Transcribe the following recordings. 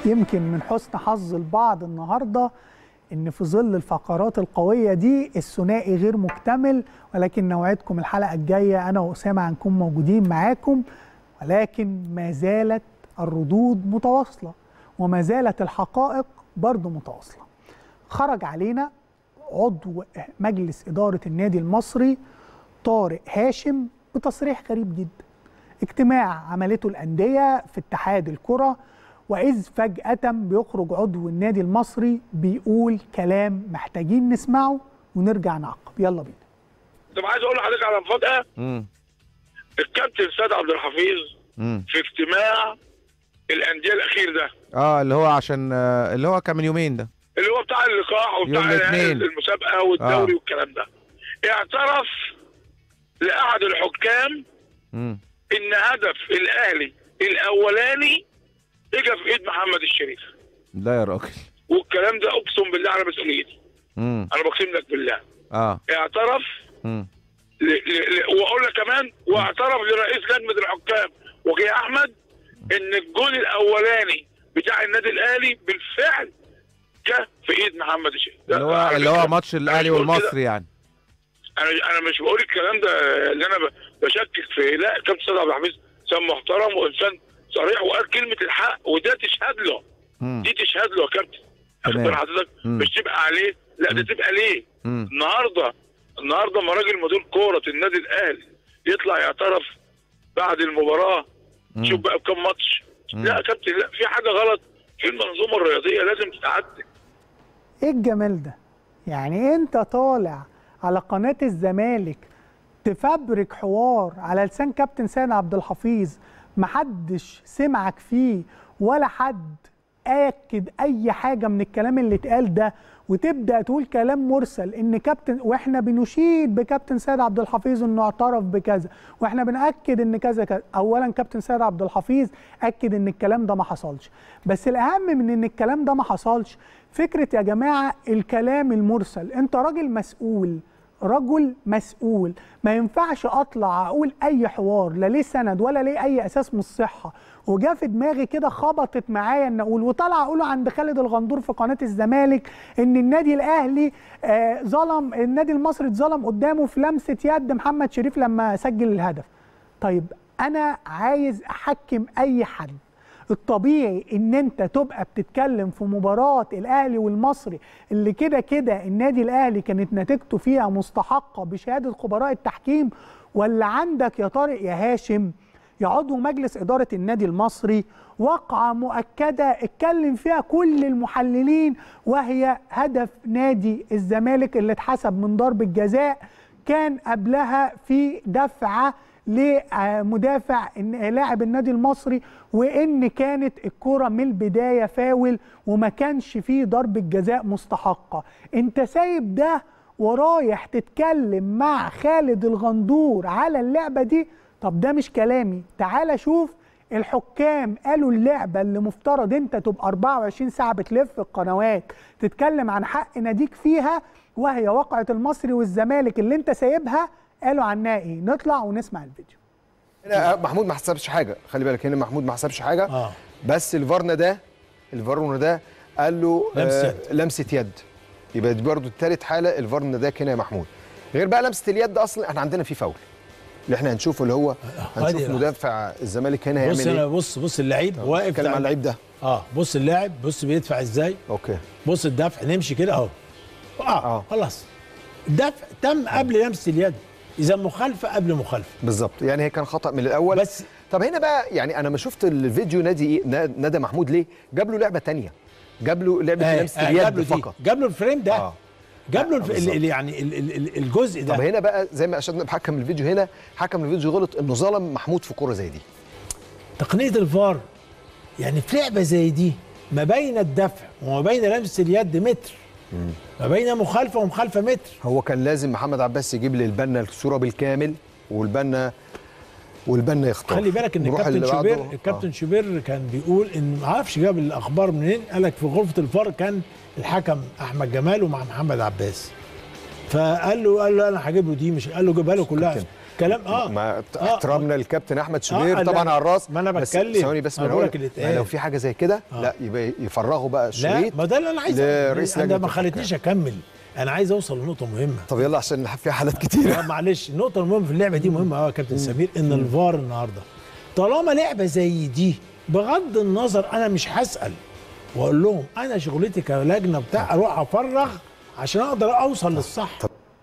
يمكن من حسن حظ البعض النهارده ان في ظل الفقرات القويه دي الثنائي غير مكتمل ولكن نوعدكم الحلقه الجايه انا واسامه هنكون موجودين معاكم ولكن ما زالت الردود متواصله وما زالت الحقائق برضه متواصله خرج علينا عضو مجلس اداره النادي المصري طارق هاشم بتصريح غريب جدا اجتماع عملته الانديه في اتحاد الكره واذ فجاه بيخرج عضو النادي المصري بيقول كلام محتاجين نسمعه ونرجع نعقب يلا بينا طب عايز اقول لحضرتك على مفاجاه امم الكابتن سيد عبد الحفيظ امم في اجتماع الانديه الاخير ده اه اللي هو عشان آه، اللي هو كان من يومين ده اللي هو بتاع اللقاح وبتاع يوم الاثنين. المسابقه والدوري آه. والكلام ده اعترف لاحد الحكام امم ان هدف الاهلي الاولاني اجى في ايد محمد الشريف لا يا راجل والكلام ده اقسم بالله على مسؤوليتي امم انا بقسم لك بالله اه اعترف امم ل... ل... ل... واقول لك كمان واعترف لرئيس لجنه الحكام وجيه احمد ان الجول الاولاني بتاع النادي الاهلي بالفعل جه في ايد محمد الشريف ده اللي هو على اللي هو فكرة ماتش الاهلي مش بقول كده. والمصري يعني انا انا مش بقول الكلام ده اللي انا ب- بشكك في لا كابتن سيد عبد الحفيظ انسان محترم وانسان صريح وقال كلمه الحق وده تشهد له امم دي تشهد له يا كابتن تمام. واخد بال حضرتك مم. مش تبقى عليه لا ده مم. تبقى ليه امم النهارده النهارده ما راجل مدير كوره النادي الاهلي يطلع يعترف بعد المباراه مم. شوف بقى بكم ماتش مم. لا يا كابتن لا في حاجه غلط في المنظومه الرياضيه لازم تتعدل ايه الجمال ده يعني انت طالع على قناه الزمالك تفبرك حوار على لسان كابتن سيد عبد الحفيظ محدش سمعك فيه ولا حد اكد اي حاجه من الكلام اللي اتقال ده وتبدا تقول كلام مرسل ان كابتن واحنا بنشيد بكابتن سيد عبد الحفيظ انه اعترف بكذا واحنا بناكد ان كذا كذا اولا كابتن سيد عبد الحفيظ اكد ان الكلام ده ما حصلش بس الاهم من ان الكلام ده ما حصلش فكره يا جماعه الكلام المرسل انت راجل مسؤول رجل مسؤول ما ينفعش اطلع اقول اي حوار لا ليه سند ولا ليه اي اساس من الصحه وجا في دماغي كده خبطت معايا ان اقول وطلع اقوله عند خالد الغندور في قناه الزمالك ان النادي الاهلي آه، ظلم النادي المصري اتظلم قدامه في لمسه يد محمد شريف لما سجل الهدف طيب انا عايز احكم اي حد الطبيعي ان انت تبقى بتتكلم في مباراه الاهلي والمصري اللي كده كده النادي الاهلي كانت نتيجته فيها مستحقه بشهاده خبراء التحكيم ولا عندك يا طارق يا هاشم يا عضو مجلس اداره النادي المصري واقعه مؤكده اتكلم فيها كل المحللين وهي هدف نادي الزمالك اللي اتحسب من ضربه جزاء كان قبلها في دفعه لمدافع إن- لاعب النادي المصري وان كانت الكره من البدايه فاول وما كانش فيه ضربه جزاء مستحقه انت سايب ده ورايح تتكلم مع خالد الغندور على اللعبه دي طب ده مش كلامي تعال شوف الحكام قالوا اللعبه اللي مفترض انت تبقى 24 ساعه بتلف القنوات تتكلم عن حق ناديك فيها وهي واقعه المصري والزمالك اللي انت سايبها قالوا عنها ايه نطلع ونسمع الفيديو هنا محمود ما حسبش حاجه خلي بالك هنا محمود ما حسبش حاجه اه بس الفارنا ده الفارنا ده قال له لمسة آه يد. لمسه يد يبقى دي برضه الثالث حاله الفارنا ده كده يا محمود غير بقى لمسه اليد ده اصلا احنا عندنا فيه فاول اللي احنا هنشوفه اللي هو هنشوف هادي. مدافع الزمالك هنا بص هيعمل انا ايه بص بص اللعيب واقف اتكلم عن اللعيب ده اه بص اللاعب بص بيدفع ازاي اوكي بص الدفع نمشي كده اهو اه, آه. آه. خلاص الدفع تم قبل لمسه اليد اذا مخالفه قبل مخالفه بالظبط يعني هي كان خطا من الاول بس طب هنا بقى يعني انا ما شفت الفيديو نادي ايه نا- ندى محمود ليه جاب له لعبه تانية جاب له لعبه آه لمسه آه جاب اليد له دي فقط جاب له الفريم ده آه. جاب له آه، الف... بالظبط. ال- ال- يعني ال- ال- ال- الجزء ده طب هنا بقى زي ما اشدنا بحكم الفيديو هنا حكم الفيديو غلط انه ظلم محمود في كوره زي دي تقنيه الفار يعني في لعبه زي دي ما بين الدفع وما بين لمسه اليد متر ما بين مخالفه ومخالفه متر هو كان لازم محمد عباس يجيب للبنا الصوره بالكامل والبنا والبنا يختار خلي بالك ان نروح الكابتن اللي بعده. شوبير الكابتن شوبير كان بيقول ان ما اعرفش جاب الاخبار منين قال لك في غرفه الفار كان الحكم احمد جمال ومع محمد عباس فقال له قال له انا هجيب له دي مش قال له جيبها له كلها كابتن. كلام اه مع آه. احترامنا للكابتن احمد شوبير آه، لا، طبعا على الراس ما أنا بس بتكلم. ثواني بس أنا ما بقول أقول لك اللي لك، ما اتقال. لو في حاجه زي كده آه. لا يبقى يفرغوا بقى لا الشريط ما ده اللي انا عايز لرئيس انا لجنة ما خلتنيش اكمل انا عايز اوصل لنقطه مهمه طب يلا عشان في حالات كتيره لا معلش النقطه المهمه في اللعبه دي مهمه قوي يا كابتن سمير ان الفار النهارده طالما لعبه زي دي بغض النظر انا مش هسال واقول لهم انا شغلتي كلجنه بتاع اروح افرغ عشان اقدر اوصل للصح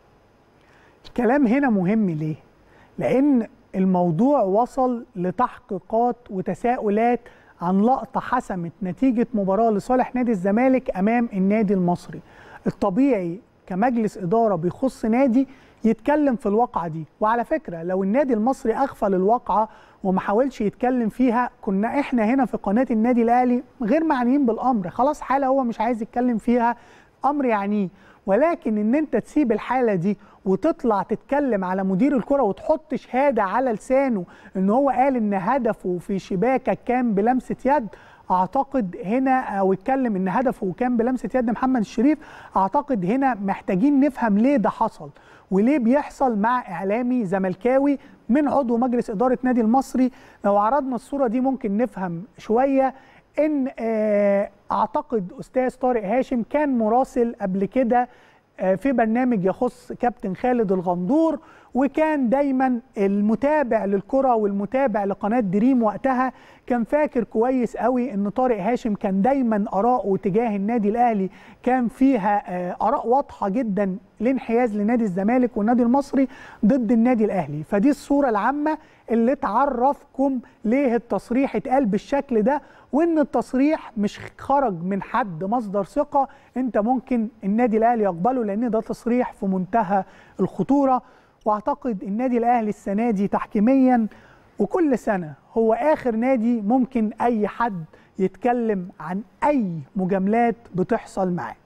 الكلام هنا مهم ليه؟ لأن الموضوع وصل لتحقيقات وتساؤلات عن لقطة حسمت نتيجة مباراة لصالح نادي الزمالك أمام النادي المصري الطبيعي كمجلس إدارة بيخص نادي يتكلم في الواقعة دي وعلى فكرة لو النادي المصري أغفل الواقعة وما حاولش يتكلم فيها كنا احنا هنا في قناة النادي الأهلي غير معنيين بالأمر خلاص حالة هو مش عايز يتكلم فيها أمر يعنيه ولكن ان انت تسيب الحاله دي وتطلع تتكلم على مدير الكره وتحط شهاده على لسانه ان هو قال ان هدفه في شباكك كان بلمسه يد اعتقد هنا او اتكلم ان هدفه كان بلمسه يد محمد الشريف اعتقد هنا محتاجين نفهم ليه ده حصل وليه بيحصل مع اعلامي زملكاوي من عضو مجلس اداره نادي المصري لو عرضنا الصوره دي ممكن نفهم شويه ان آه، اعتقد استاذ طارق هاشم كان مراسل قبل كده آه، في برنامج يخص كابتن خالد الغندور وكان دايما المتابع للكرة والمتابع لقناة دريم وقتها كان فاكر كويس قوي ان طارق هاشم كان دايما اراءه تجاه النادي الاهلي كان فيها آه، اراء واضحة جدا الانحياز لنادي الزمالك والنادي المصري ضد النادي الاهلي فدي الصورة العامة اللي تعرفكم ليه التصريح اتقال بالشكل ده وان التصريح مش خرج من حد مصدر ثقة انت ممكن النادي الاهلي يقبله لان ده تصريح في منتهى الخطورة واعتقد النادي الاهلي السنة دي تحكيميا وكل سنة هو اخر نادي ممكن اي حد يتكلم عن اي مجاملات بتحصل معاه